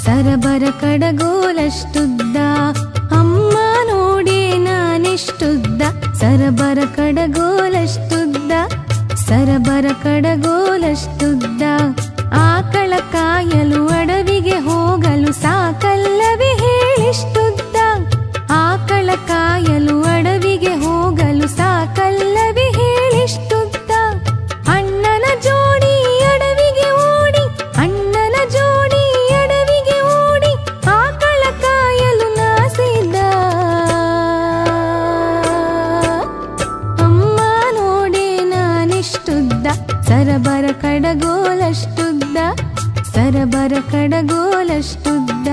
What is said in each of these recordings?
ಸರಬರ ಕಡಗೋಲಷ್ಟುದ್ದ ಅಮ್ಮ ನೋಡೆ ನಾನೆಷ್ಟುದ್ದ ಸರಬರ ಕಡಗೋಲಷ್ಟುದ್ದ ಸರಬರ ಕಡಗೋಲಷ್ಟುದ್ದ ಆಕಳ ಕಾಯಲು ಅಡವಿಗೆ ಹೋಗಲು ಸಾಕಲ್ಲವೇ ಹೇಳಿಷ್ಟುದ್ದ ಆಕಳ ಕಾಯಲು ಅಡವಿಗೆ ಹೋಗಲು ಸಾಕಲ್ಲವೇ ಹೇಳಿಷ್ಟುದ್ದ ಅಣ್ಣನ ಜೋಡಿ ಅಡವಿಗೆ ಓಡಿ ಅಣ್ಣನ ಜೋಡಿ ಅಡವಿಗೆ ಓಡಿ ಆಕಳ ಕಾಯಲು ನಾಸಿದ್ದ ಅಮ್ಮ ನೋಡೆ ನಾನೆಷ್ಟುದ್ದ ಸರಬರ ಕಡಗೋಲಷ್ಟುದ್ದ ಸರಬರ ಕಡಗೋಲಷ್ಟುದ್ದ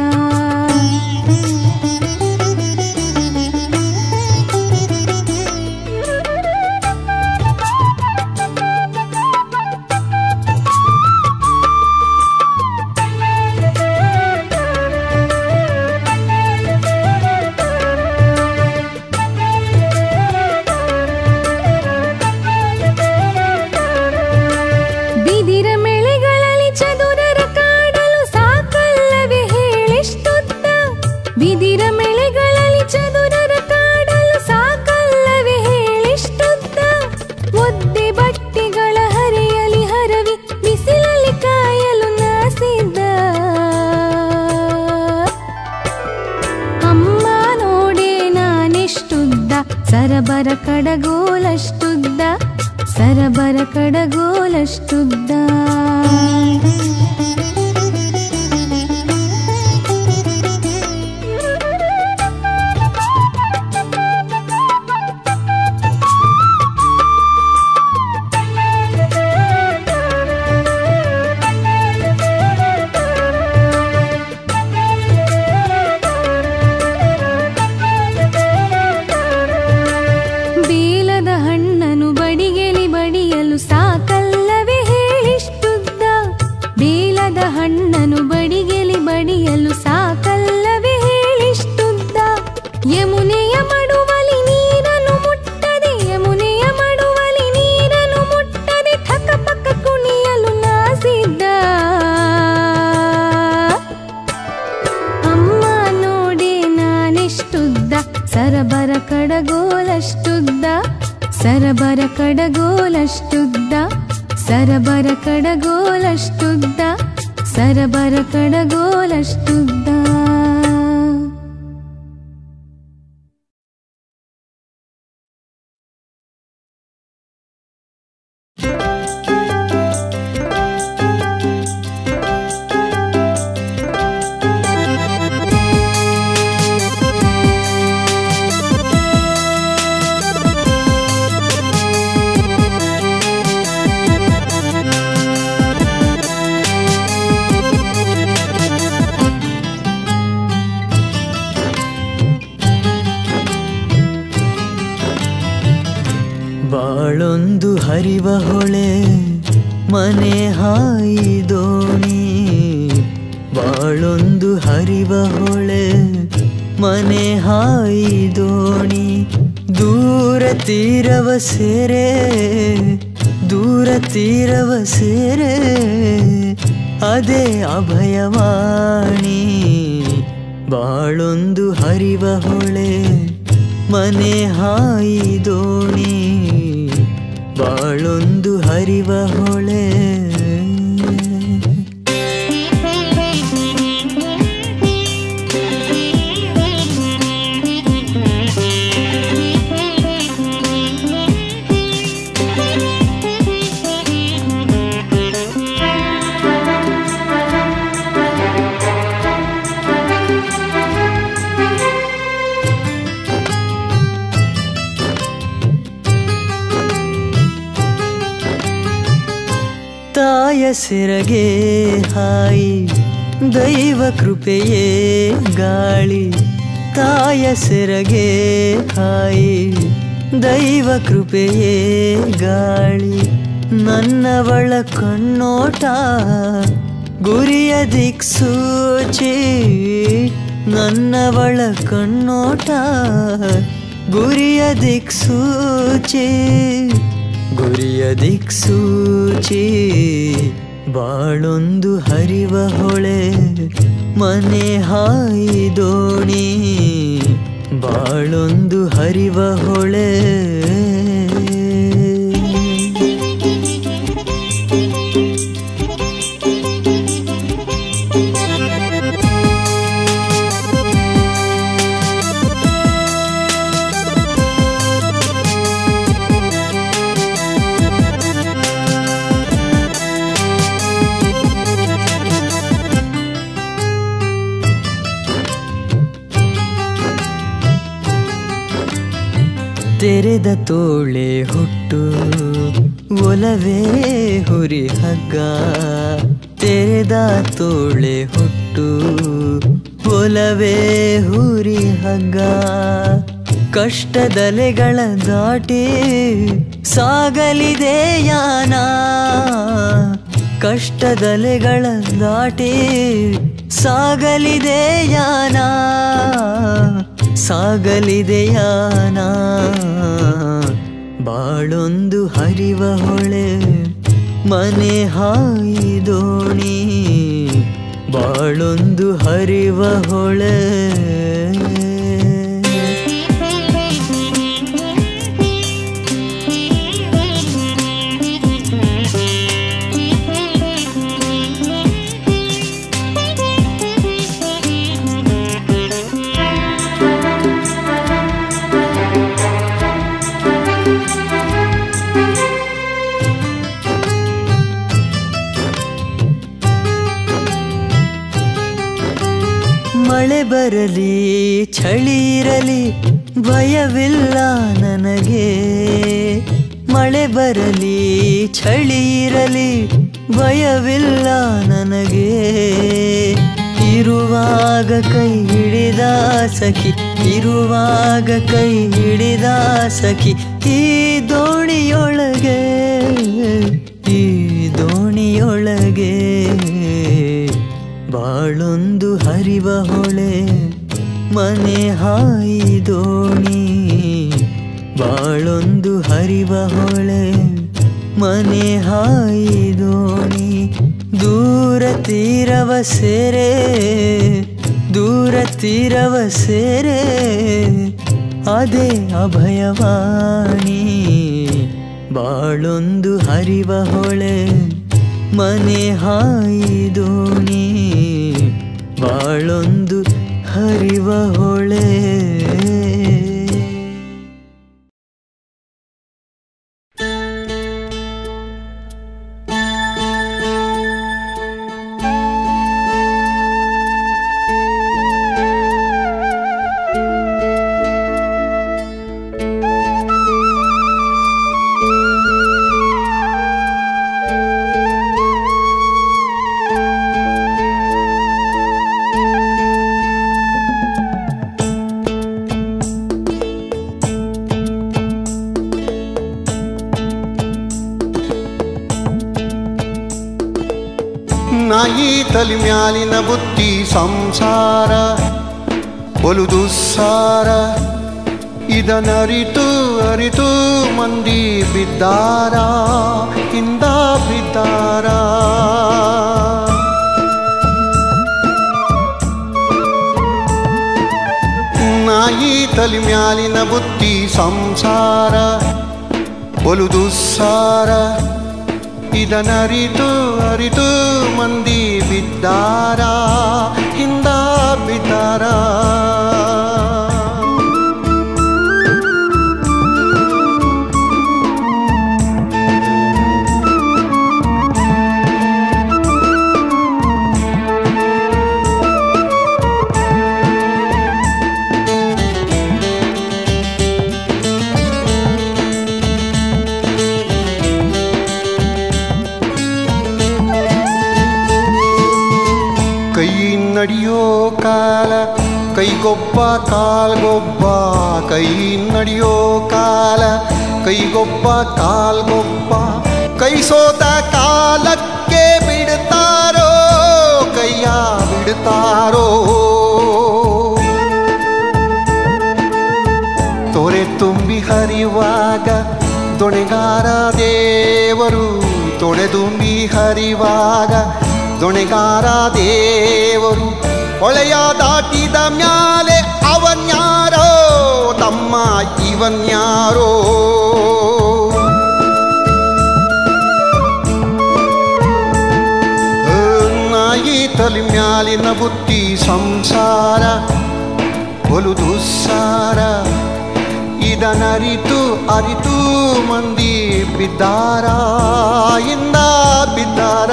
ಬಿದಿರ ಮೇಳೆಗಳಲ್ಲಿ ಚದುರರ ಕಾಡಲು ಸಾಕಲ್ಲವೇ ಹೇಳಿಷ್ಟುದ್ದ ಬಿದಿರ ಮೇಳೆಗಳಲ್ಲಿ ಚದುರರ ಕಾಡಲು ಸಾಕಲ್ಲವೇ ಹೇಳಿಷ್ಟುದ್ದ ಒದ್ದೆ ಬಟ್ಟೆಗಳ ಹರೆಯಲಿ ಹರವಿ ಬಿಸಿಲಲ್ಲಿ ಕಾಯಲು ನಾಸಿದ್ದ ಅಮ್ಮ ನೋಡೆ ನಾನೆಷ್ಟುದ್ದ ಸರಬರ ಕಡಗೋಲಷ್ಟುದ್ದ ಸರಬರ ಕಡಗೋಲಷ್ಟುದ್ದ ಬೇಲದ ಹಣ್ಣನು ಬಡಿಗೆಲಿ ಬಡಿಯಲು ಸಾಕಲ್ಲವೇ ಹೇಳಿಷ್ಟುದ್ದ ಬೇಲದ ಹಣ್ಣನು ಬಡಿಗೆಲಿ ಬಡಿಯಲು ಸಾಕಲ್ಲವೇ ಹೇಳಿಷ್ಟುದ್ದ ಯಮುನೆಯ ಮಡುವಲಿ ನೀರನ್ನು ಮುಟ್ಟದೆ ಯಮುನೆಯ ಮಡುವಲಿ ನೀರನ್ನು ಮುಟ್ಟದೆ ಥಕ ಪಕ್ಕ ಕುಣಿಯಲು ನಾಸಿದ್ದ ಅಮ್ಮ ನೋಡೆ ನಾನೆಷ್ಟುದ್ದ ಸರಬರ ಕಡಗೋಲಷ್ಟುದ್ದ ಸರಬರ ಕಡಗೋಲಷ್ಟುದ್ದ ಸರಬರ ಕಡಗೋಲಷ್ಟುದ್ದ ಸರಬರ ಕಡಗೋಲಷ್ಟುದ್ದ ಬಾಳೊಂದು ಹರಿವ ಹೊಳೆ ಮನೆ ಹಾಯಿ ದೋಣಿ ಬಾಳೊಂದು ಹರಿವ ಹೊಳೆ ಮನೆ ಹಾಯಿ ದೋಣಿ ದೂರ ತೀರವ ಸೇರೆ ದೂರ ತೀರವ ಸೇರೆ ಅದೇ ಅಭಯವಾಣಿ ಬಾಳೊಂದು ಹರಿವ ಹೊಳೆ ಮನೆ ಹಾಯಿ ದೋಣಿ ಬಾಳೊಂದು ಹರಿವ ಹೊಳೆ ತಾಯ ಸೆರಗೆ ಹಾಯಿ ದೈವ ಕೃಪೆಯೇ ಗಾಳಿ ತಾಯ ಸೆರಗೆ ಹಾಯಿ ದೈವ ಕೃಪೆಯೇ ಗಾಳಿ ನನ್ನವಳ ಕಣ್ಣೋಟ ಗುರಿಯ ದಿಕ್ಸೂಚಿ ನನ್ನವಳ ಕಣ್ಣೋಟ ಗುರಿಯ ದಿಕ್ಸೂಚಿ ಗುರಿಯ ದಿಕ್ಸೂಚಿ ಬಾಳೊಂದು ಹರಿವ ಹೊಳೆ ಮನೆ ಹಾಯಿ ದೋಣಿ ಬಾಳೊಂದು ಹರಿವ ಹೊಳೆ ತೆರೆದ ತೋಳೆ ಹುಟ್ಟು ಒಲವೇ ಹುರಿ ಹಗ್ಗ ತೆರೆದ ತೋಳೆ ಹುಟ್ಟು ಒಲವೇ ಹುರಿ ಹಗ್ಗ ಕಷ್ಟದಲೆಗಳ ದಾಟಿ ಸಾಗಲಿದೆ ಯಾನ ಕಷ್ಟದಲೆಗಳ ದಾಟಿ ಸಾಗಲಿದೆ ಯಾನ ಸಾಗಲಿದೆ ಯಾನ ಬಾಳೊಂದು ಹರಿವ ಹೊಳೆ ಮನೆ ಹಾಯಿ ದೋಣಿ ಬಾಳೊಂದು ಹರಿವ ಹೊಳೆ ಮಳೆ ಬರಲಿ ಚಳಿ ಇರಲಿ ಭಯವಿಲ್ಲ ನನಗೆ ಮಳೆ ಬರಲಿ ಚಳಿ ಇರಲಿ ಭಯವಿಲ್ಲ ನನಗೆ ಇರುವಾಗ ಕೈ ಹಿಡಿದ ಸಖಿ ಇರುವಾಗ ಕೈ ಹಿಡಿದ ಸಖಿ ಈ ದೋಣಿಯೊಳಗೆ ಈ ದೋಣಿಯೊಳಗೆ ಬಾಳೊಂದು ಹರಿವ ಹೊಳೆ ಮನೆ ಹಾಯಿ ದೋಣಿ ಬಾಳೊಂದು ಹರಿವ ಹೊಳೆ ಮನೆ ಹಾಯಿ ದೋಣಿ ದೂರ ತೀರವ ಸೇರೆ ದೂರ ತೀರವ ಸೇರೆ ಅದೇ ಅಭಯವಾಣಿ ಬಾಳೊಂದು ಹರಿವ ಹೊಳೆ ಮನೆ ಹಾಯಿ ದೋಣಿ ಬಾಳೊಂದು ಹರಿವ ಹೊಳೆ ನಾಯಿ ತಲಿ ಮ್ಯಾಲಿನ ಬುದ್ಧಿ ಸಂಸಾರ ಬಲು ದುಸ್ಸಾರ ಇದನರಿತು ಅರಿತು ಮಂದಿ ಬಿದ್ದಾರ ಹಿಂದ ಬಿದ್ದಾರ ನಾಯಿ ತಲಿ ಮ್ಯಾಲಿನ ಬುದ್ಧಿ ಸಂಸಾರ ಬಲು ದುಸ್ಸಾರ ಇದನರಿತು ಅರಿತು ಮಂದಿ ಬಿದ್ದಾರ ಹಿಂದ ಬಿದ್ದಾರ ಕೈ ನಡೆಯೋ ಕಾಲ ಕೈಗೊಬ್ಬ ಕಾಲ್ಗೊಬ್ಬ ಕೈ ನಡೆಯೋ ಕಾಲ ಕೈಗೊಬ್ಬ ಕಾಲ್ಗೊಬ್ಬ ಕೈ ಸೋತ ಕಾಲಕ್ಕೆ ಬಿಡ್ತಾರೋ ಕೈಯ ಬಿಡ್ತಾರೋ ತೊರೆ ತುಂಬಿ ಹರಿವಾಗ ದೊಣೆಗಾರ ದೇವರು ತೊಡೆ ತುಂಬಿ ಹರಿವಾಗ ದೊಣೆಗಾರ ದೇವರು ಹೊಳೆಯ ದಾಟಿದ ಮ್ಯಾಲೆ ಅವನ್ಯಾರೋ ತಮ್ಮ ಇವನ್ಯಾರೋ ನಾಯಿ ತಲೆ ಮ್ಯಾಲಿನ ಬುತ್ತಿ ಸಂಸಾರ ಬಲು ದುಸ್ಸಾರ ಇದನರಿತು ಅರಿತು ಮಂದಿ ಬಿದ್ದಾರ ಇಂದ ಬಿದ್ದಾರ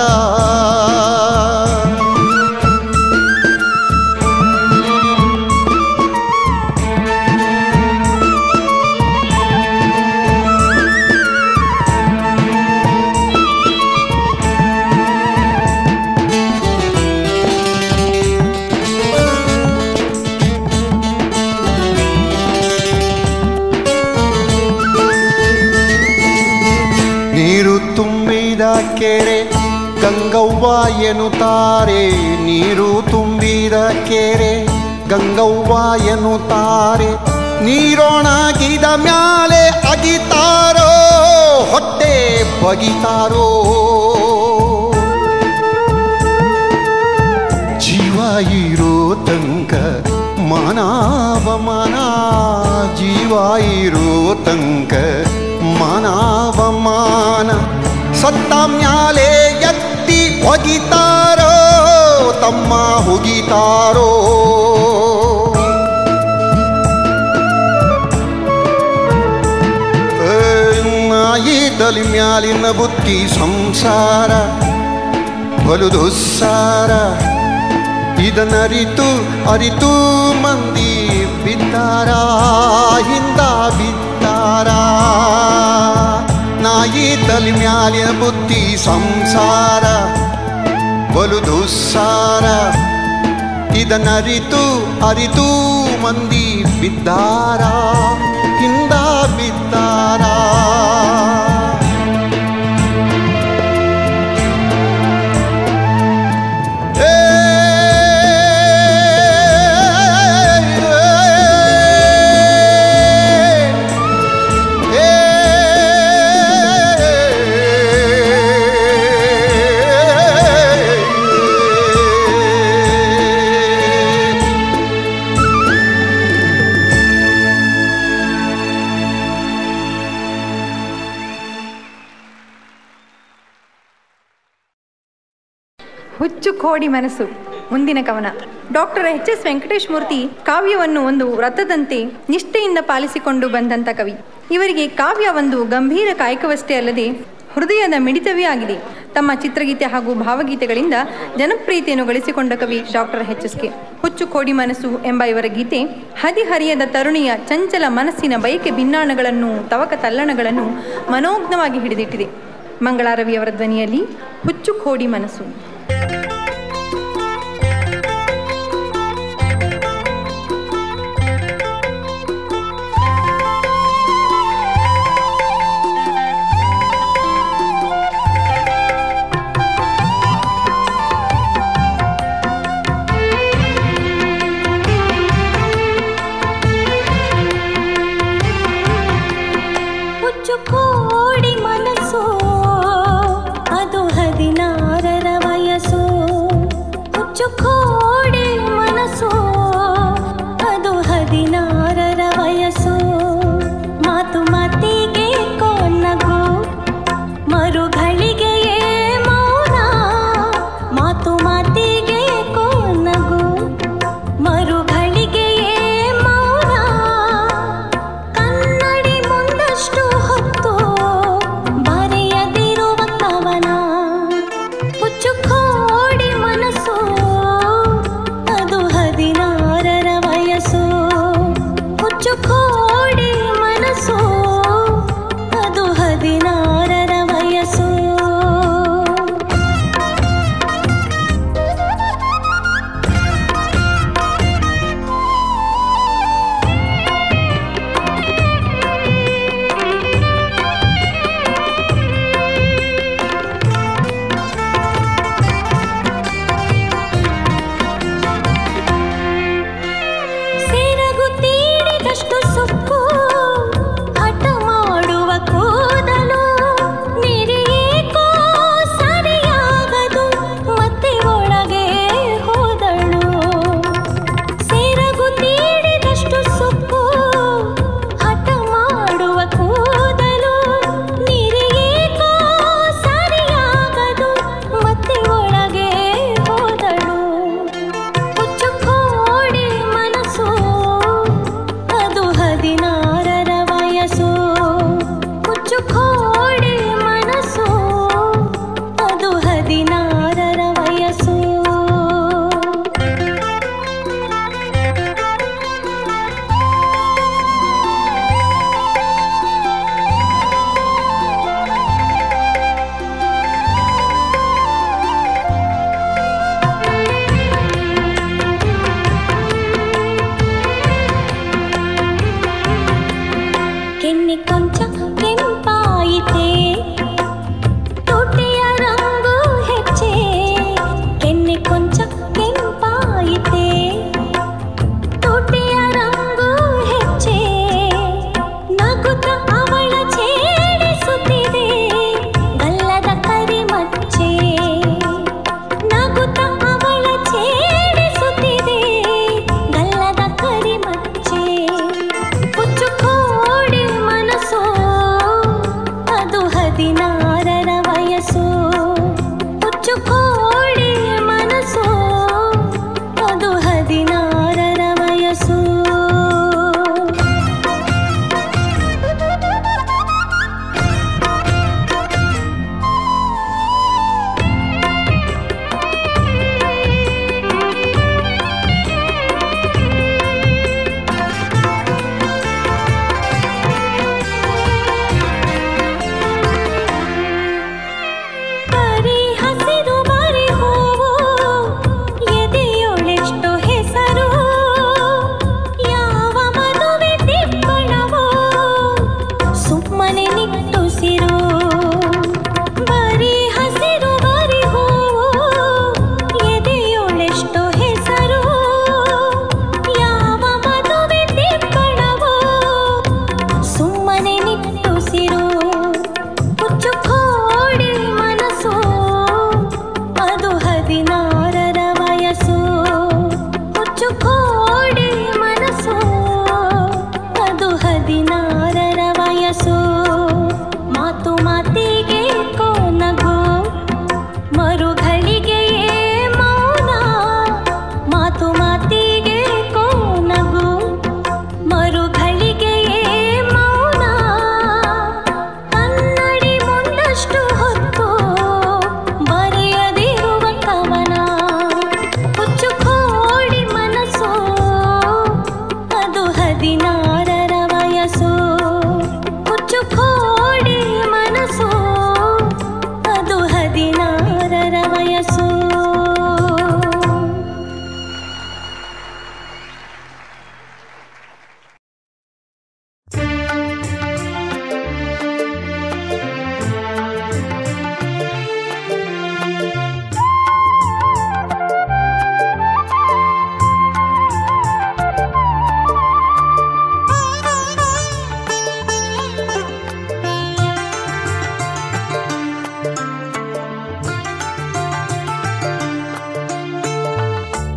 ನೀರು ತುಂಬಿದ ಕೆರೆ ಗಂಗವ್ವ ಎನ್ನುತ್ತಾರೆ ನೀರು ತುಂಬಿದ ಕೆರೆ ಗಂಗವ್ವ ಎನ್ನುತ್ತಾರೆ ನೀರೊಣಗಿದ ಮ್ಯಾಲೆ ಅಗಿತಾರೋ ಹೊಟ್ಟೆ ಬಗಿತಾರೋ ಜೀವ ಇರೋ ತನಕ ಮಾನವಮಾನ ಜೀವ ಇರೋ ತನಕ ಮಾನವಮಾನ ಸತ್ತ ಮ್ಯಾಲೆ ಎತ್ತಿ ಹೊಗಿತಾರೋ ತಮ್ಮ ಹುಗಿತಾರೋ ಏ, ನಾಯಿ ತಲೆ ಮ್ಯಾಲಿನ ಬುತ್ತಿ ಸಂಸಾರ ಬಲು ದುಸ್ಸಾರ ಇದನ್ನರಿತು ಅರಿತು ಮಂದಿ ಬಿದ್ದಾರ ಹಿಂದ ಬಿದ್ದಾರ ನಾಯಿ ತಲೆ ಮ್ಯಾಲಿನ ಬುತ್ತಿ ಸಂಸಾರ ಬಲು ದುಸ್ಸಾರ ಇದನ್ನರಿತು ಅರಿತು ಮಂದಿ ಬಿದ್ದಾರ ಹಿಂದ ಬಿದ್ದಾರ ಹುಚ್ಚು ಕೋಡಿ ಮನಸ್ಸು ಮುಂದಿನ ಕವನ doctor H S Venkatesh Murthy ಕಾವ್ಯವನ್ನು ಒಂದು ವ್ರತದಂತೆ ನಿಷ್ಠೆಯಿಂದ ಪಾಲಿಸಿಕೊಂಡು ಬಂದಂಥ ಕವಿ ಇವರಿಗೆ ಕಾವ್ಯ ಒಂದು ಗಂಭೀರ ಕಾಯಕವಷ್ಟೇ ಅಲ್ಲದೆ ಹೃದಯದ ಮಿಡಿತವೇ ಆಗಿದೆ ತಮ್ಮ ಚಿತ್ರಗೀತೆ ಹಾಗೂ ಭಾವಗೀತೆಗಳಿಂದ ಜನಪ್ರಿಯತೆಯನ್ನು ಗಳಿಸಿಕೊಂಡ ಕವಿ ಡಾಕ್ಟರ್ ಎಚ್ ಎಸ್ ಕೆ ಹುಚ್ಚು ಕೋಡಿ ಮನಸ್ಸು ಎಂಬ ಇವರ ಗೀತೆ ಹದಿಹರಿಯದ ತರುಣಿಯ ಚಂಚಲ ಮನಸ್ಸಿನ ಬಯಕೆ ಭಿನ್ನಾಣಗಳನ್ನು ತವಕ ತಲ್ಲಣಗಳನ್ನು ಮನೋಜ್ಞವಾಗಿ ಹಿಡಿದಿಟ್ಟಿದೆ ಮಂಗಳಾರವಿಯವರ ಧ್ವನಿಯಲ್ಲಿ ಹುಚ್ಚು ಕೋಡಿ ಮನಸ್ಸು ಹುಚ್ಚು ಕೋಡಿ ಮನಸ್ಸು ಅದು ಹದಿನಾರರ ವಯಸ್ಸು ಹುಚ್ಚು ಕೋಡಿ ಮನಸ್ಸು ಅದು ಹದಿನಾರರ ವಯಸ್ಸು ಮಾತು ಮಾತಿಗೆ ಕೊನ್ನಗು ಮರುಗಳಿಗೆಯೇ ಮೌನ ಮಾತು ಮಾತಿಗೆ ಕೊನ್ನಗು ಮರುಗಳಿಗೆಯೇ ಮೌನ ಕನ್ನಡಿ ಮುಂದಷ್ಟು ಹೊತ್ತು ಬರೆಯದಿರುವ ಕವನ ಹುಚ್ಚು ಕೋಡಿ ಮನಸ್ಸು ಅದು ಹದಿನಾರರ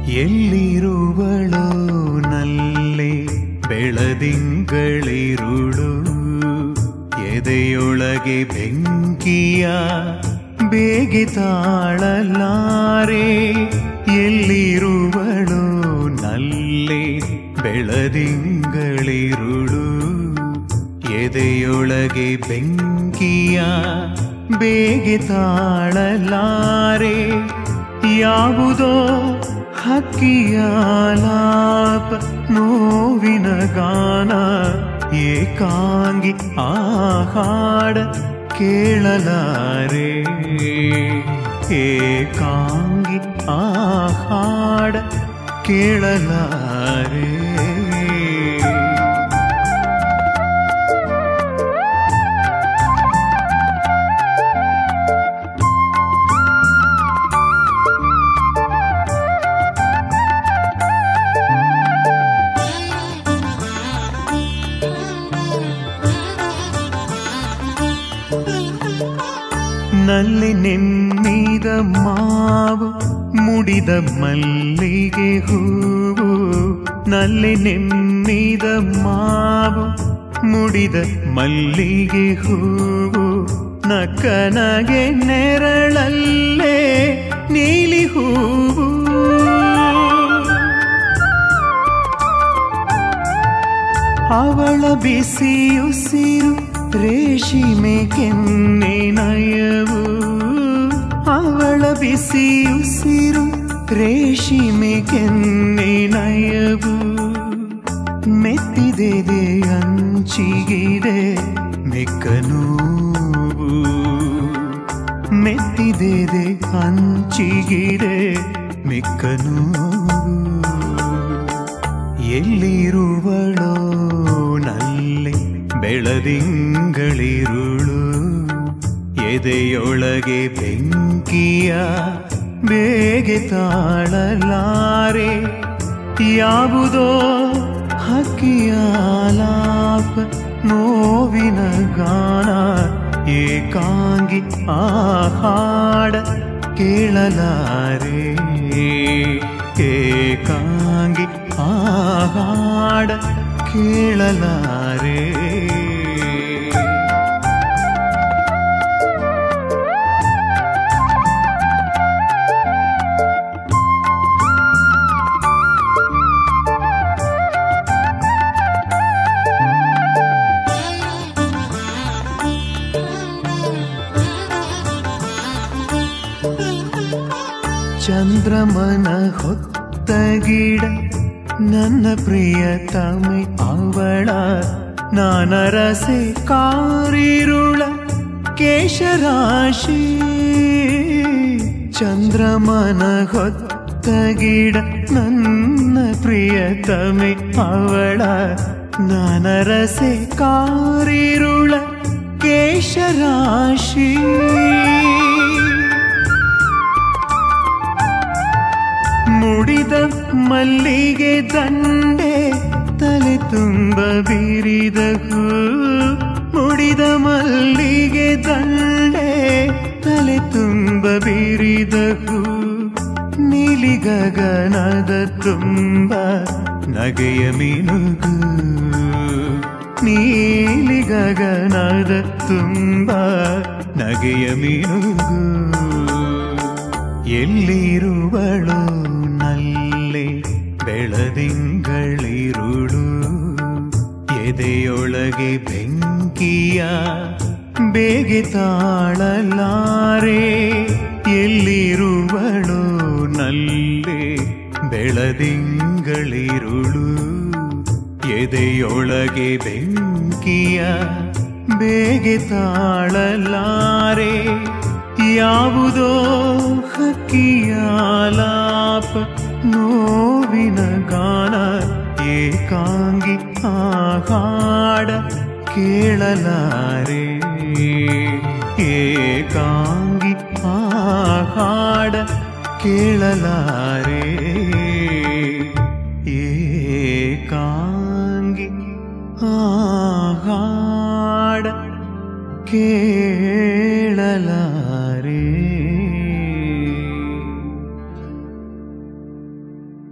ಎಲ್ಲಿರುವಳೋ ನಲ್ಲೆ ಬೆಳದಿಂಗಳಿರುಳು ಎದೆಯೊಳಗೆ ಬೆಂಕಿಯ ಬೇಗೆ ತಾಳಲಾರೆ ಎಲ್ಲಿರುವಳೋ ನಲ್ಲೆ ಬೆಳದಿಂಗಳಿರುಳು ಎದೆಯೊಳಗೆ ಬೆಂಕಿಯ ಬೇಗೆ ತಾಳಲಾರೆ ಯಾವುದೋ ಹಕ್ಕಿಯ ಲಾಪ ನೋವಿನ ಗಾನ ಏಕಾಂಗಿ ಆ ಹಾಡ ಕೇಳಲಾರೆ ಏಕಾಂಗಿ ಆ ಹಾಡ ಕೇಳಲಾರೆ ನಲ್ಲಿ ನೆಮ್ಮಿದ ಮಾವು ಮುಡಿದ ಮಲ್ಲಿಗೆ ಹೂವು ನಲ್ಲಿ ನೆಮ್ಮಿದ ಮಾವು ಮುಡಿದ ಮಲ್ಲಿಗೆ ಹೂವು ನಕ್ಕನಗೆ ನೆರಳಲ್ಲೇ ನೀಲಿ ಹೂವು ಅವಳ ಬಿಸಿಯುಸಿರು ರೇಷಿಮೆ ಕೆನ್ನೆ ನಯವು ಅವಳ ಬಿಸಿಯುಸಿರು ರೇಷಿಮೆ ಕೆನ್ನೆ ನಯವು ಮೆತ್ತಿದೆದೆ ಅಂಚಿಗಿದೆ ಮೆಕ್ಕನೂವು ಮೆತ್ತಿದೆದೆ ಅಂಚಿಗಿದೆ ಮೆಕ್ಕನೂವು ಎಲ್ಲಿರುವಳೋ ನಲ್ಲಿ ಬೆಳದಿಂಗಳಿರುಳು ಎದೆಯೊಳಗೆ ಬೆಂಕಿಯ ಬೇಗೆ ತಾಳಲಾರೆ ಯಾವುದೋ ಹಕ್ಕಿಯ ಲಾಪ ನೋವಿನ ಗಾನ ಏಕಾಂಗಿ ಆ ಹಾಡ ಕೇಳಲಾರೆ ಏಕಾಂಗಿ ಆ ಹಾಡ ಕೇಳಲಾರೆ ಚಂದ್ರಮನ ಹೊತ್ತ ಗಿಡ ನನ್ನ ಪ್ರಿಯತಮೆ ಅವಳ ನಾನರಸೆ ಕಾರಿರುಳ ಕೇಶರಾಶಿ ಚಂದ್ರಮನ ಹೊತ್ತ ಗಿಡ ನನ್ನ ಪ್ರಿಯತಮೆ ಅವಳ ನಾನರಸೆ ಕಾರಿರುಳ ಕೇಶರಾಶಿ ಮುಡಿದ ಮಲ್ಲಿಗೆ ದಂಡೆ ತಲೆ ತುಂಬ ಬೀರಿದ ಹೂ ಮುಡಿದ ಮಲ್ಲಿಗೆ ದಂಡೆ ತಲೆ ತುಂಬ ಬೀರಿದ ಹೂ ನೀಲಿ ಗಗನದ ತುಂಬ ನಗೆಯ ಮಿನುಗು ನೀಲಿ ಗಗನದ ತುಂಬ ನಗೆಯ ಮಿನುಗು ಎಲ್ಲಿರುವಳು ನಲ್ಲೆ ಬೆಳದಿಂಗಳಿರುಳು ಎದೆಯೊಳಗೆ ಬೆಂಕಿಯ ಬೇಗೆ ತಾಳಲಾರೆ ಎಲ್ಲಿರುವಳು ನಲ್ಲೆ ಬೆಳದಿಂಗಳಿರುಳು ಎದೆಯೊಳಗೆ ಬೆಂಕಿಯ ಬೇಗೆ ತಾಳಲಾರೆ ಯಾವುದೋ ಹಕ್ಕಿಯ ಲಾಪ ನೋವಿನ ಗಾನ ಏಕಾಂಗಿ ಆ ಹಾಡ ಕೇಳಲಾರೆ ಏಕಾಂಗಿ ಆ ಹಾಡ ಕೇಳಲಾರೆ ಏಕಾಂಗಿ ಆ ಹಾಡ ಕೇಳಲಾರೆ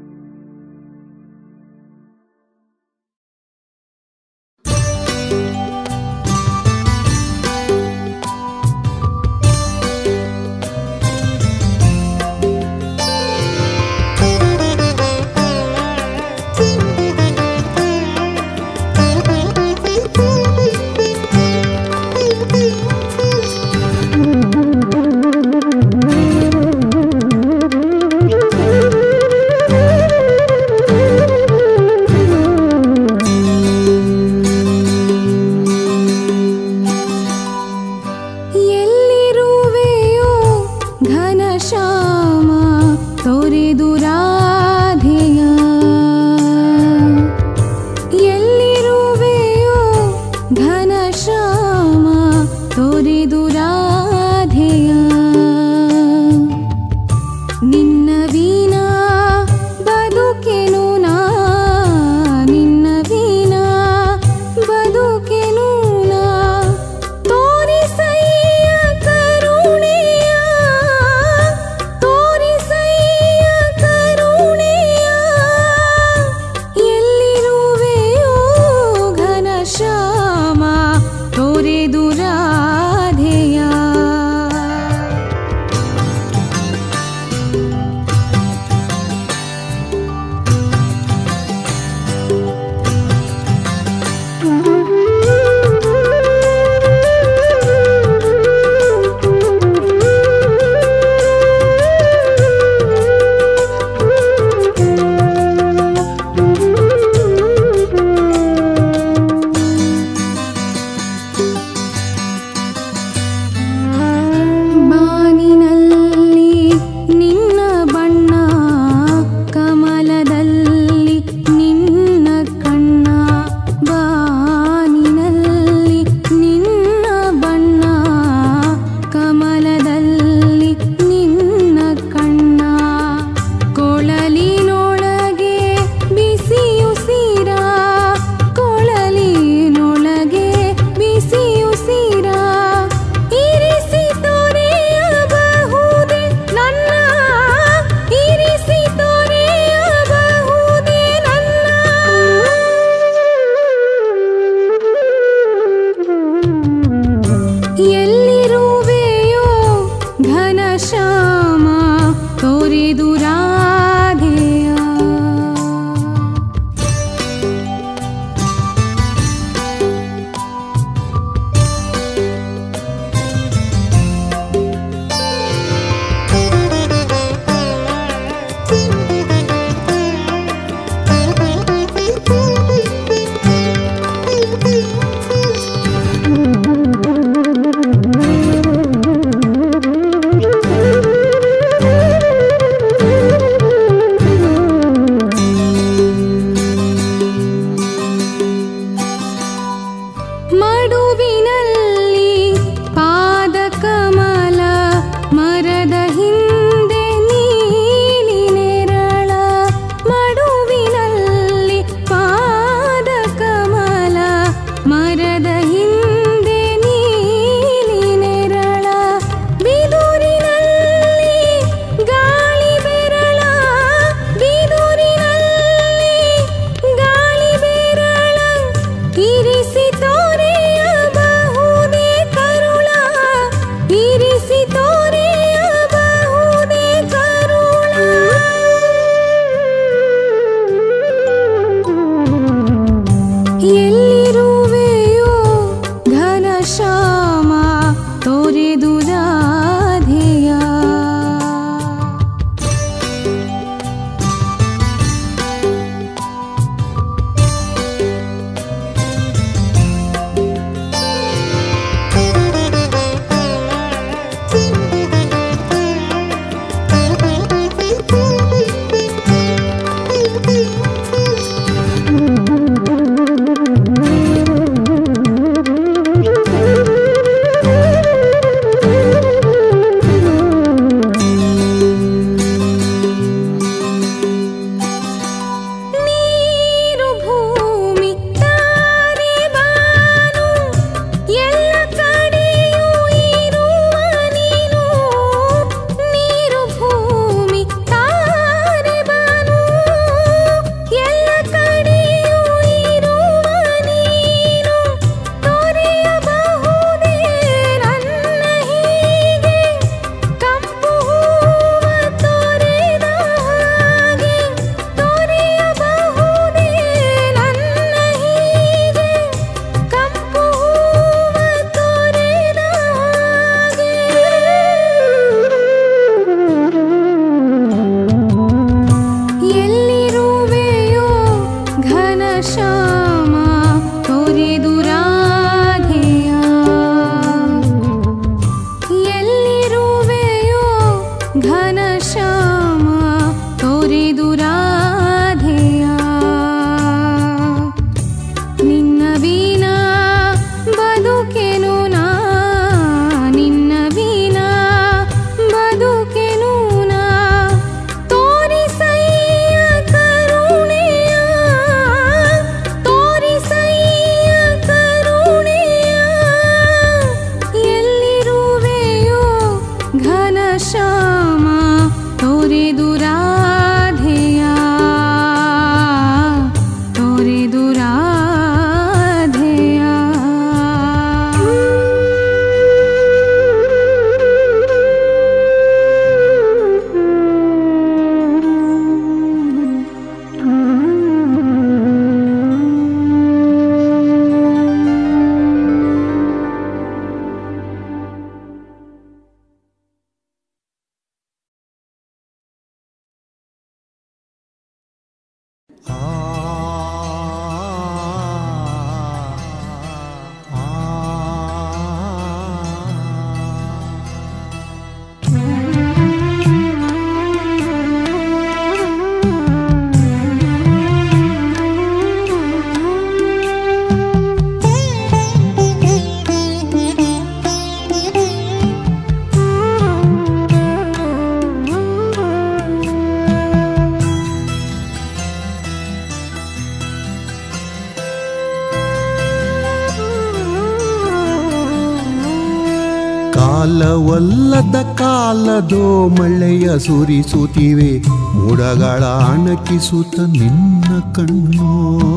ಕಾಲವಲ್ಲದ ಕಾಲದೋ ಮಳೆಯ ಸುರಿಸುತ್ತಿವೆ ಮೋಡಗಳ ಅಣಕಿಸುತ್ತ ನಿನ್ನ ಕಣ್ಣು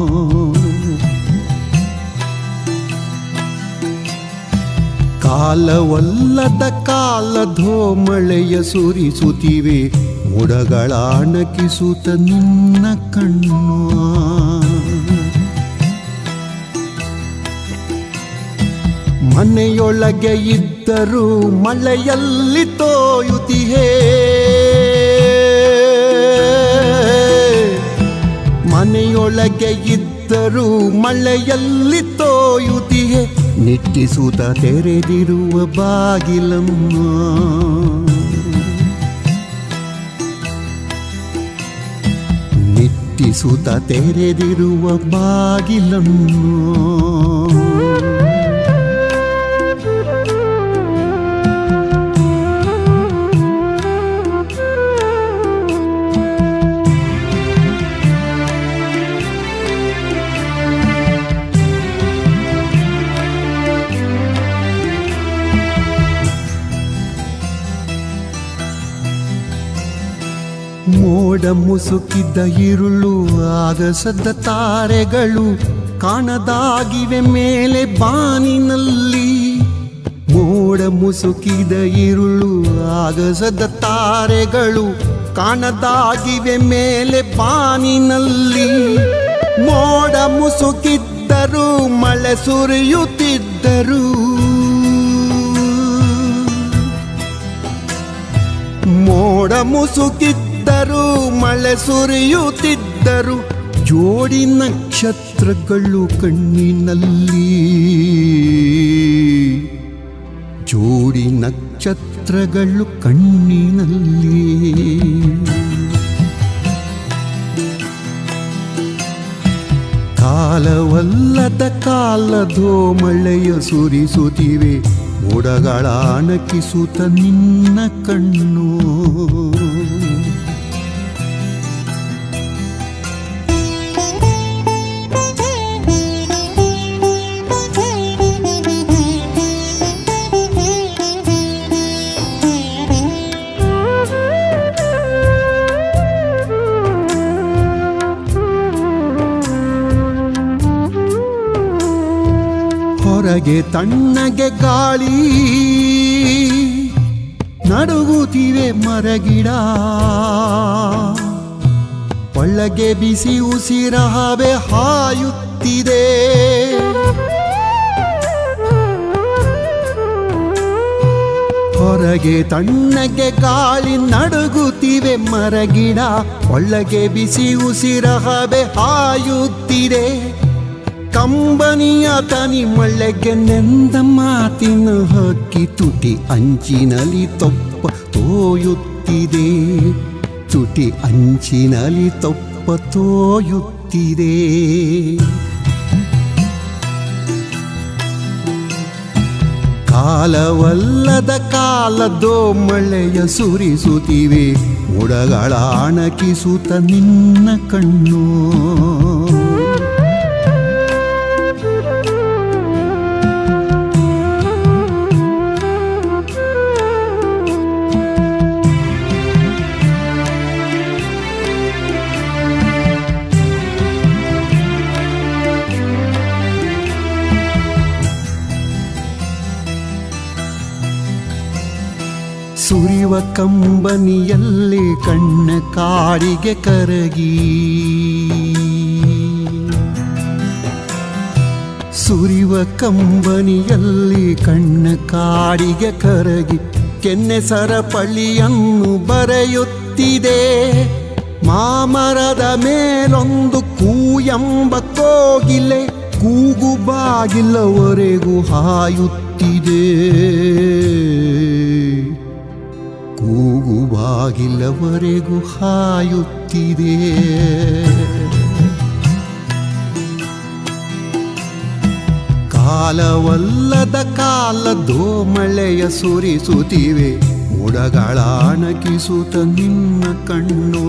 ಕಾಲವಲ್ಲದ ಕಾಲದೋ ಮಳೆಯ ಸುರಿಸುತ್ತಿವೆ ಮೋಡಗಳ ಅಣಕಿಸುತ್ತ ನಿನ್ನ ಕಣ್ಣು ಮನೆಯೊಳಗೆ ಇದ್ದರೂ ಮಳೆಯಲ್ಲಿ ತೋಯುತ್ತಿಹೇ ಮನೆಯೊಳಗೆ ಇದ್ದರೂ ಮಳೆಯಲ್ಲಿ ತೋಯುತ್ತಿಹೆ ನಿಟ್ಟಿಸುತ್ತ ತೆರೆದಿರುವ ಬಾಗಿಲಮ್ಮ ನಿಟ್ಟಿಸುತ್ತ ತೆರೆದಿರುವ ಬಾಗಿಲನ್ನು ಮೋಡ ಮುಸುಕಿದ್ದ ಇರುಳು ಆಗಸದ ತಾರೆಗಳು ಕಾಣದಾಗಿವೆ ಮೇಲೆ ಬಾನಿನಲ್ಲಿ ಮೋಡ ಮುಸುಕಿದ ಇರುಳು ಆಗಸದ ತಾರೆಗಳು ಕಾಣದಾಗಿವೆ ಮೇಲೆ ಬಾನಿನಲ್ಲಿ ಮೋಡ ಮುಸುಕಿದ್ದರು ಮಳೆ ಸುರಿಯುತ್ತಿದ್ದರು ಮೋಡ ಮುಸುಕಿದ್ದರು ಮಳೆ ಸುರಿಯುತ್ತಿದ್ದರು ಜೋಡಿ ನಕ್ಷತ್ರಗಳು ಕಣ್ಣಿನಲ್ಲಿ ಜೋಡಿ ನಕ್ಷತ್ರಗಳು ಕಣ್ಣಿನಲ್ಲಿ ಕಾಲವಲ್ಲದ ಕಾಲದೋ ಮಳೆಯ ಸುರಿಸುತ್ತಿವೆ ಮೋಡಗಳ ಅಣಕಿಸುತ್ತ ನಿನ್ನ ಕಣ್ಣು ಹೊರಗೆ ತಣ್ಣಗೆ ಗಾಳಿ ನಡುಗುತ್ತಿವೆ ಮರಗಿಡ ಒಳಗೆ ಬಿಸಿ ಉಸಿರ ಹವೆ ಹಾಯುತ್ತಿದೆ ಹೊರಗೆ ತಣ್ಣಗೆ ಗಾಳಿ ನಡುಗುತ್ತಿವೆ ಮರಗಿಡ ಒಳಗೆ ಬಿಸಿ ಉಸಿರ ಹವೆ ಹಾಯುತ್ತಿದೆ ಕಂಬನಿಯ ತನಿ ಮಳೆಗೆ ನೆಂದ ಮಾತಿನ ಹಕ್ಕಿ ತುಟಿ ಅಂಚಿನಲ್ಲಿ ತೊಪ್ಪ ತೋಯುತ್ತಿದೆ ತುಟಿ ಅಂಚಿನಲ್ಲಿ ತೊಪ್ಪ ತೋಯುತ್ತಿದೆ ಕಾಲವಲ್ಲದ ಕಾಲದೋ ಮಳೆಯ ಸುರಿಸುತ್ತಿವೆ ಮುಡಗಳ ಅಣಕಿಸುತ್ತ ನಿನ್ನ ಕಣ್ಣು ಸುರಿವ ಕಂಬನಿಯಲ್ಲಿ ಕಣ್ಣ ಕಾಡಿಗೆ ಕರಗಿ ಸುರಿವ ಕಂಬನಿಯಲ್ಲಿ ಕಣ್ಣ ಕಾಡಿಗೆ ಕರಗಿ ಕೆನ್ನೆ ಸರಪಳಿಯನ್ನು ಬರೆಯುತ್ತಿದೆ ಮಾಮರದ ಮೇಲೊಂದು ಕೂಯಂಬ ಕೋಗಿಲೆ ಕೂಗು ಬಾಗಿಲವರೆಗೂ ಹಾಯುತ್ತಿದೆ ಕೂಗು ಬಾಗಿಲವರೆಗೂ ಹಾಯುತ್ತಿದೆ ಕಾಲವಲ್ಲದ ಕಾಲದೋ ಮಳೆಯ ಸುರಿಸುತ್ತಿವೆ ಮೋಡಗಳ ಅಣಕಿಸುತ್ತ ನಿನ್ನ ಕಣ್ಣು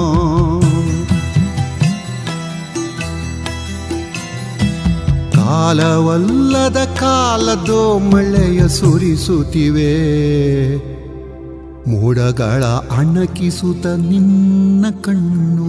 ಕಾಲವಲ್ಲದ ಕಾಲದೋ ಮಳೆಯ ಸುರಿಸುತ್ತಿವೆ ಮೋಡಗಳ ಅಣಕಿಸುತ್ತ ನಿನ್ನ ಕಣ್ಣು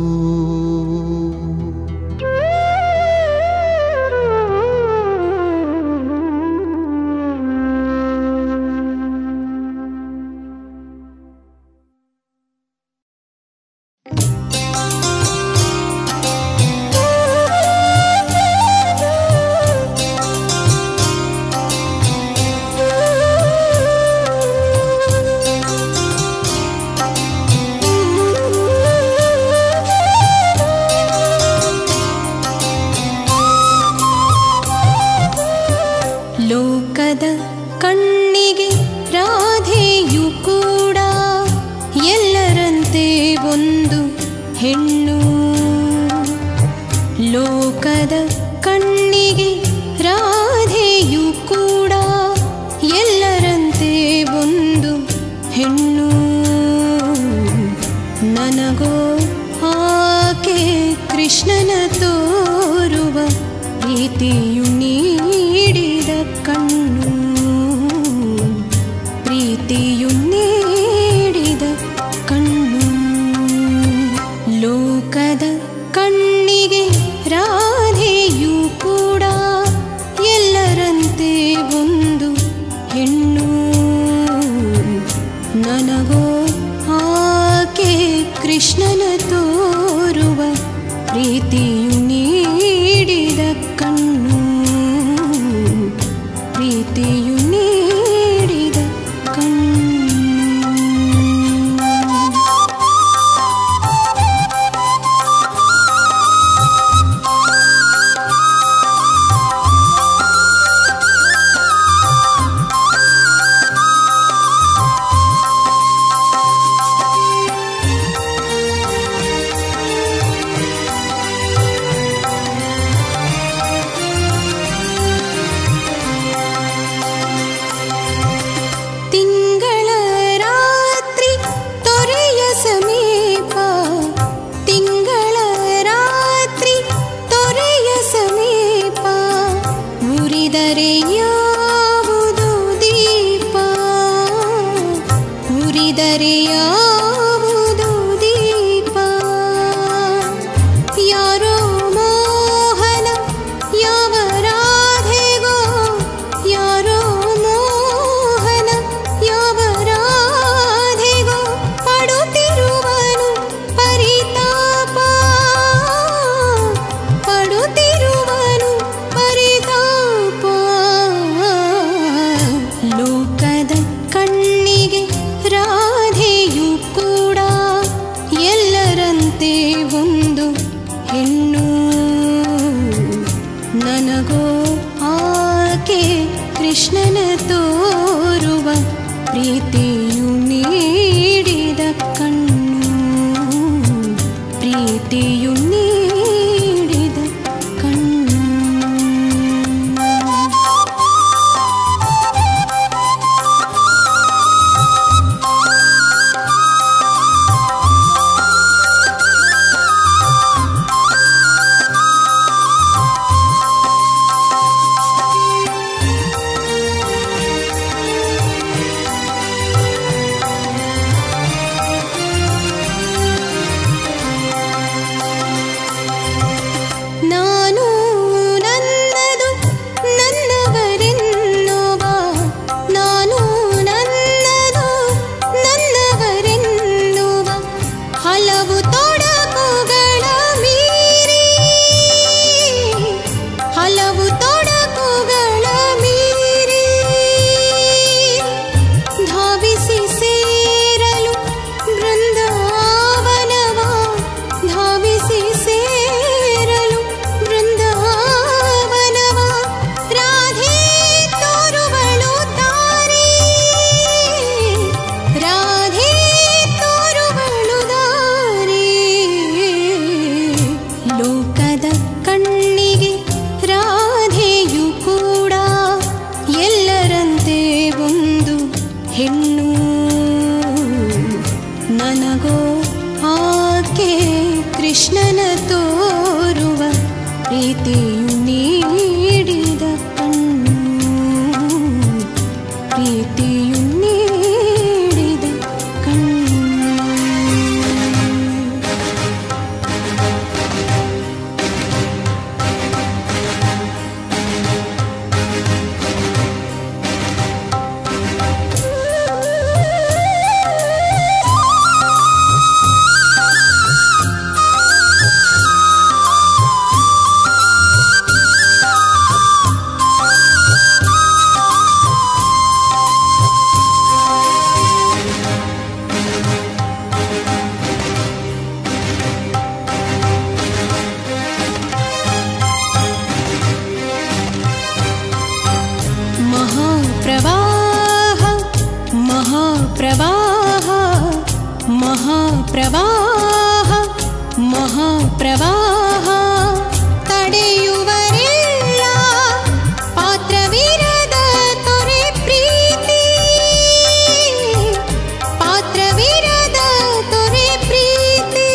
ಲೋಕದ ಕಣ್ಣಿಗೆ ರಾಧೆಯು ಕೂಡ ಎಲ್ಲರಂತೆ ಒಂದು ಹೆಣ್ಣು ಲೋಕದ ಕಣ್ಣಿಗೆ ರಾಧೆಯು ಕೂಡ ಎಲ್ಲರಂತೆ ಒಂದು ಹೆಣ್ಣು ನನಗೋ ಆಕೆ ಕೃಷ್ಣನ ತೋರುವ ಪ್ರೀತಿಯು ನೀಡಿದ ಕಣ್ಣು ಪ್ರೀತಿಯು ನೀಡಿದ ಕಣ್ಣು ಲೋಕದ ಕಣ್ಣಿಗೆ ರಾಧೆಯು ಕೂಡ ಎಲ್ಲರಂತೆ ಒಂದು ಹೆಣ್ಣು ನನಗೋ ಆಕೆ ಕೃಷ್ಣನ ತೋರುವ ಪ್ರೀತಿಯು ನೀಡಿದ ಕಣ್ಣು ಪ್ರೀತಿಯು ನೀಡಿದ ಕಣ್ಣು ತಿಂಗಳ ರಾತ್ರಿ ತೊರೆಯ ಸಮೀಪ ತಿಂಗಳ ರಾತ್ರಿ ತೊರೆಯ ಸಮೀಪ ಉರಿದರೆ ಯಾವುದು ದೀಪ ಉರಿದರೆ ಯಾವುದು ದೀಪ ಯಾರೋ ಮೋಹನ ಯಾವ ರಾಧೆಗೋ ಯಾರೋ ಮೋಹನ ಯಾವ ರಾಧೆಗೋ ಪಡುತ್ತಿರುವನು ಪರಿತಾಪ ಪಡುತ್ತಿರುವನು ಪರಿತಾಪ ಲೋಕದ ಕಣ್ಣಿಗೆ ರಾಧೆಯು ಕೂಡ ಎಲ್ಲರಂತೆ ಒಂದು ಹೆಣ್ಣು ನನಗೋ ಆಕೆ ಕೃಷ್ಣನ ತೋರುವ ಪ್ರೀತಿಯು ನೀಡಿದ ಕಣ್ಣು ಪ್ರೀತಿಯು ನೀಡಿದ ಕಣ್ಣು ಆ ಕೃಷ್ಣನ ತೋರುವ ಪ್ರೀತಿಯು ನೀಡಿದ ಕಣ್ಣು ಪ್ರೀತಿಯು ನೀಡಿದ ಕಣ್ಣು महाप्रवाह महाप्रवाह महाप्रवाह महाप्रवाह ತಡೆಯುವರಿಲ್ಲ ಪಾತ್ರವಿರದ ತೊರೆ ಪ್ರೀತಿ ಪಾತ್ರವಿರದ ತೊರೆ ಪ್ರೀತಿ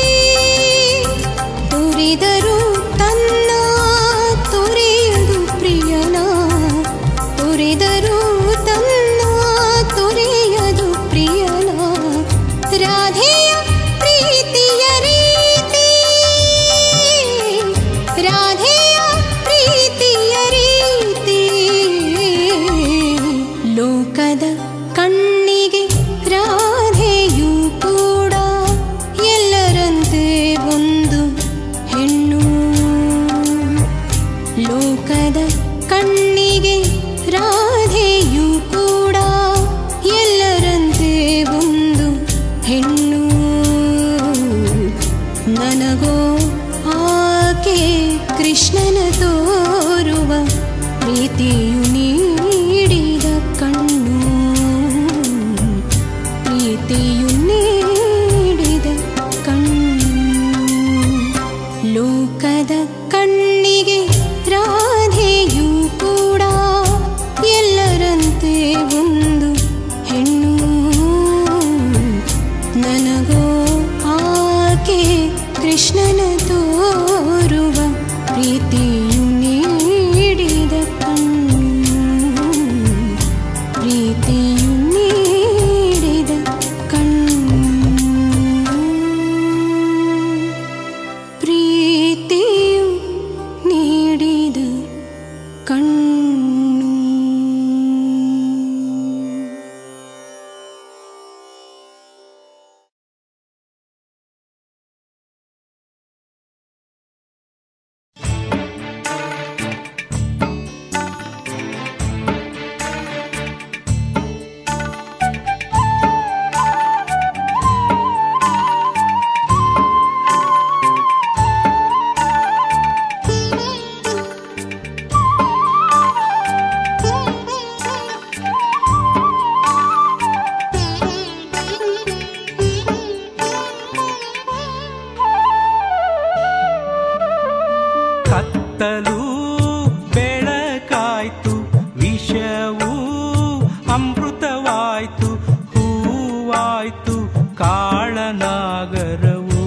ತುರಿದರು ತನ್ನ ತುರಿಯದು ಪ್ರಿಯನ ತುರಿದರು ತನ್ನ ತುರಿಯದು ಪ್ರಿಯನ ರಾಧೆಯ ಪ್ರೀತಿಯ ರೀತಿ ರಾಧೆಯ ಪ್ರೀತಿಯ ರೀತಿ ಲೋಕದ ಕಣ್ಣಿಗೆ ರಾಧೆಯೂ ಕೂಡ ಎಲ್ಲರಂತೆ ಒಂದು ಹೆಣ್ಣು ಲೋಕದ ಕಣ್ಣಿಗೆ ರಾಧೆಯೂ ಕೂಡ ಎಲ್ಲರಂತೆ ಒಂದು ಹೆಣ್ಣು ನನಗೋ ಆಕೆ ಕೃಷ್ಣನ ತೋರುವ ಪ್ರೀತಿಯು ನೀಡಿದ ಕಣ್ಣು ಪ್ರೀತಿಯು ನೀಡಿದ ಕಣ್ಣು ಲೋಕದ ಕಣ್ಣಿಗೆ ರಾಧೆಯೂ ಕೂಡ ಎಲ್ಲರಂತೆ ಒಂದು ಹೆಣ್ಣು ನನಗೋ ಆಕೆ ಕೃಷ್ಣನ ತೋರುವ ಪ್ರೀತಿಯು ನೀಡಿದ ಕಣ್ಣು ಪ್ರೀತಿಯು ನೀಡಿದ ಕಣ್ಣು ಪ್ರೀತಿಯು ನೀಡಿದ ಕಣ್ಣು ಕತ್ತಲು ಬೆಳಕಾಯ್ತು ವಿಷವು ಅಮೃತವಾಯ್ತು ಹೂವಾಯ್ತು ಕಾಳನಾಗರವು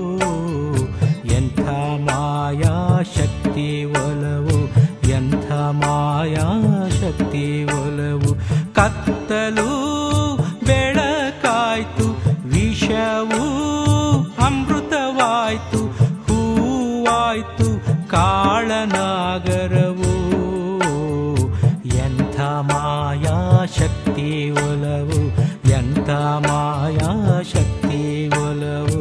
ಎಂಥ ಮಾಯಾ ಶಕ್ತಿ ಒಲವು ಎಂಥ ಮಾಯಾ ಶಕ್ತಿ ಒಲವು ಕತ್ತಲು ಬೆಳಕಾಯ್ತು ವಿಷವು ಅಮೃತವಾಯ್ತು ಹೂವಾಯ್ತು ಕಾಳನಾಗರವು ಎಂಥ ಮಾಯಾ ಶಕ್ತಿ ಒಲವು ಎಂಥ ಮಾಯಾ ಶಕ್ತಿ ಒಲವು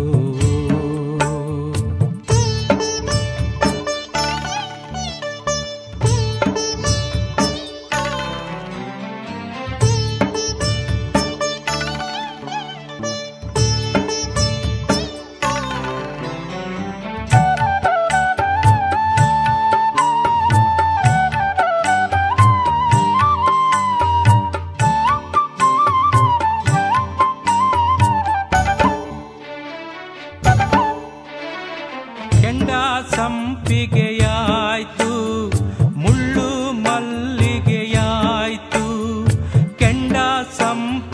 ಕೆಂಡ ಸಂಪಿಗೆಯಾಯ್ತು ಮುಳ್ಳು ಮಲ್ಲಿಗೆಯಾಯ್ತು ಕೆಂಡ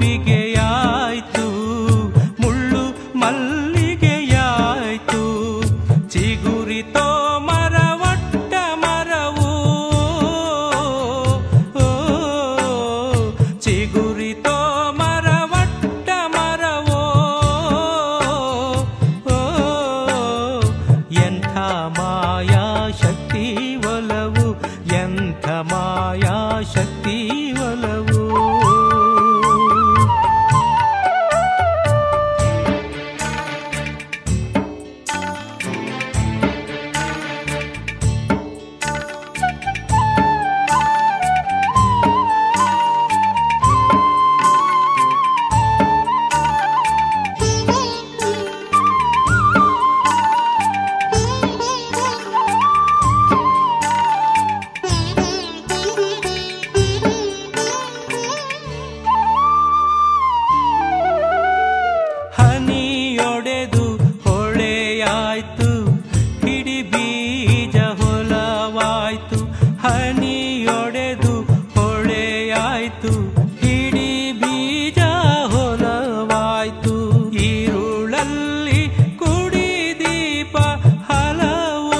ಸಂಪಿಗೆಯಾಯ್ತು ಮುಳ್ಳು ಮಲ್ಲಿಗೆಯಾಯ್ತು ಮಾಯಾ ಶಕ್ತಿ ಒಲವು ಎಂಥ ಮಾಯಾ ಶಕ್ತಿ ಒಲವು ಹನಿಯೊಡೆದು ಹೊಳೆಯಾಯ್ತು ಹಿಡಿ ಬೀಜ ಹೊಲವಾಯ್ತು ಹನಿಯೊಡೆದು ಹೊಳೆಯಾಯ್ತು ಹಿಡಿ ಬೀಜ ಹೊಲವಾಯ್ತು ಈರುಳಲ್ಲಿ ಕುಡಿ ದೀಪ ಹಲವೋ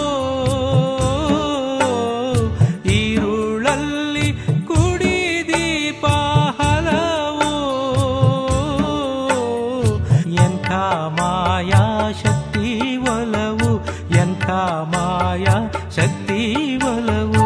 ಈರುಳಲ್ಲಿ ಕುಡಿ ದೀಪ ಹಲವೋ ಎಂಥ ಮಾಯಾ ಶಕ್ತಿ ಒಲವು ಎಂಥ ಮಾಯಾ ಶಕ್ತಿ ಒಲವು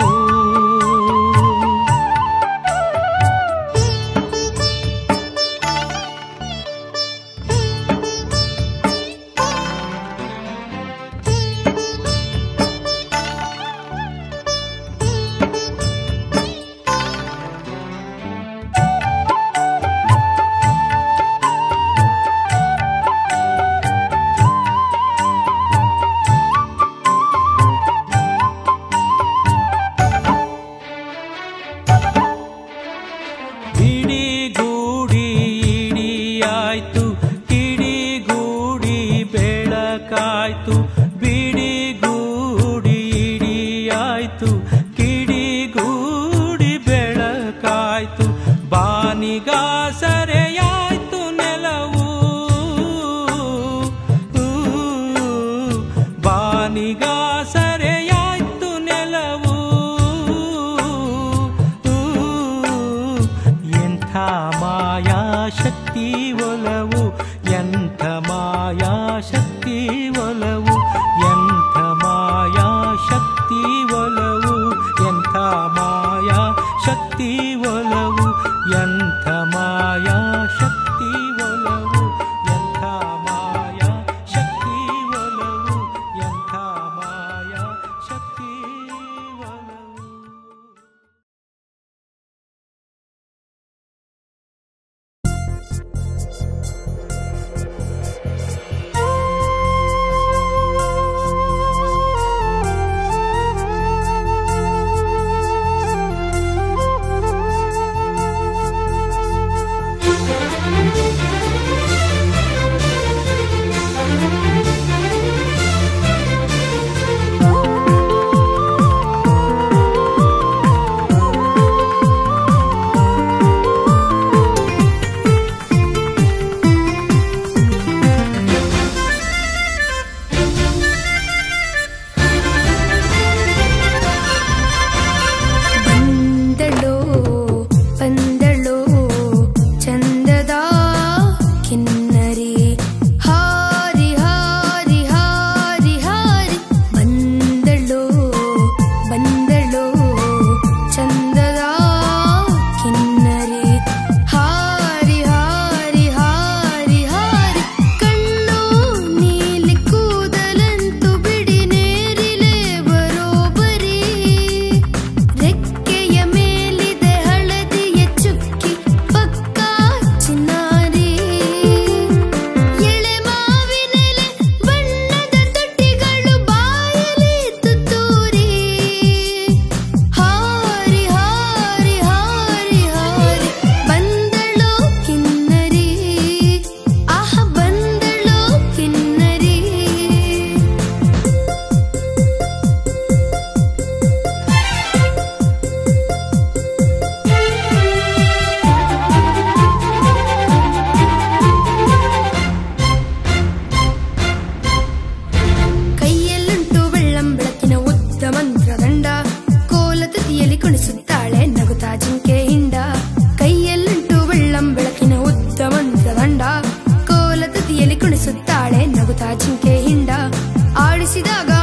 ಇಡಿಗೂಡಿ ಇಡಿಯಾಯ್ತು ಕಿಡಿಗೂಡಿ ಬೆಳಕಾಯ್ತು ಬಿಡಿಗೂಡಿ ಇಡಿಯಾಯ್ತು ಕಿಡಿಗೂಡಿ ಬೆಳಕಾಯ್ತು ಬಾನಿಗ ಸರೆಯಾಯ್ತು ನೆಲವು ಬಾನಿಗ ಸರೆಯಾಯ್ತು ನೆಲವು ಎಂಥ ಮಾಯಾ ಶಕ್ತಿ ಒಲವು ಎಂಥ ಮಾಯಾ ಶಕ್ತಿ ಒಲವು ಎಂಥ ಮಾಯಾ ಶಕ್ತಿ ಒಲವು ಎಂಥ ಮಾಯಾ ಶಕ್ತಿ ಒಲವು ಎಂಥ ಮಾಯಾ ಶಕ್ತಿ ಒಲವು ಎಂಥ ಮಾಯಾ ಶಕ್ತಿ ಒಲವು ಎಂಥ ಮಾಯಾ ಶಕ್ತಿ ಒಲವು ಬಂದಳೋ ಬಂದಳೋ ಚಂದದ ಕಿನ್ನರಿ ಹಾರಿ ಹಾರಿ ಹಾರಿ ಹಾರಿ ಬಂದಳೋ ಬಂದಳೋ ಚಂದದ ಕಿನ್ನರಿ ಹಾರಿ ಹಾರಿ ಹಾರಿ ಹಾರಿ ಕಣ್ಣು ನೀಲಿ ಕೂದಲಂತು ಬಿಡಿ ನೇರಿಲೆ ಬರೋಬರಿ ರೆಕ್ಕೆಯ ಮೇಲಿದೆ ಹಳದಿಯ ಚುಕ್ಕಿ ಪಕ್ಕ ಚಿನ್ನಾರಿ ಎಳೆ ಮಾವಿನೆಲೆ ಬಣ್ಣದ ತೊಟ್ಟಿಗಳು ಬಾಯಲಿ ತುತ್ತೂರಿ ಹಾರಿ ಹಾರಿ ಹಾರಿ ಹಾರಿ ಬಂದಳು ಕಿನ್ನರಿ ಆಹ ಬಂದಳು ಕಿನ್ನರಿ ಕೈಯಲ್ಲುಂಟು ಬೆಳ್ಳಂ ಬೆಳಕಿನ ಉದ್ದ ಮಂತ್ರದಂಡ ಕೋಲ ತುದಿಯಲ್ಲಿ ಕುಣಿಸುತ್ತಾಳೆ ನಗುತ್ತಾ ಜಿಂಕೆ ಹಿಂಡ ಕೈಯಲ್ಲುಂಟು ಬೆಳ್ಳಂ ಬೆಳಕಿನ ಉದ್ದ ಮಂತ್ರದಂಡ ಕೋಲ ತುದಿಯಲ್ಲಿ ಕುಣಿಸುತ್ತಾಳೆ ನಗುತ್ತಾ ಜಿಂಕೆ ಹಿಂಡ ಆಡಿಸಿದಾಗ